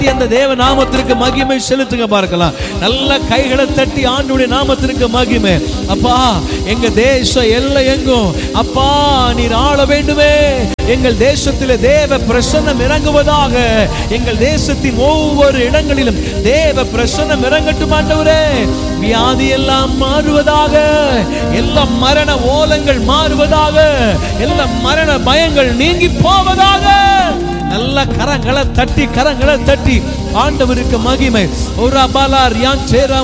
அந்த தேவ நாமத்திற்கு மகிமை செலுத்துங்க பார்க்கலாம் நல்ல கைகளை தட்டி ஆண்டுடைய நாமத்திற்கு மகிமை அப்பா எங்க தேசம் எல்லை எங்கும் அப்பா நீர் ஆள வேண்டுமே எங்கள் தேசத்திலே தேவ பிரசன்னம் இறங்குவதாக எங்கள் தேசத்தின் ஒவ்வொரு இடங்களிலும் தேவ பிரசன்னம் இறங்கட்டும் ஆண்டவரே வியாதி எல்லாம் மாறுவதாக எல்லா மரண ஓலங்கள் மாறுவதாக எல்லா மரண பயங்கள் நீங்கி போவதாக நல்ல கரங்களை தட்டி கரங்களை தட்டி ஆண்டவருக்கு மகிமை ஒரு அபாலார் யான் சேரா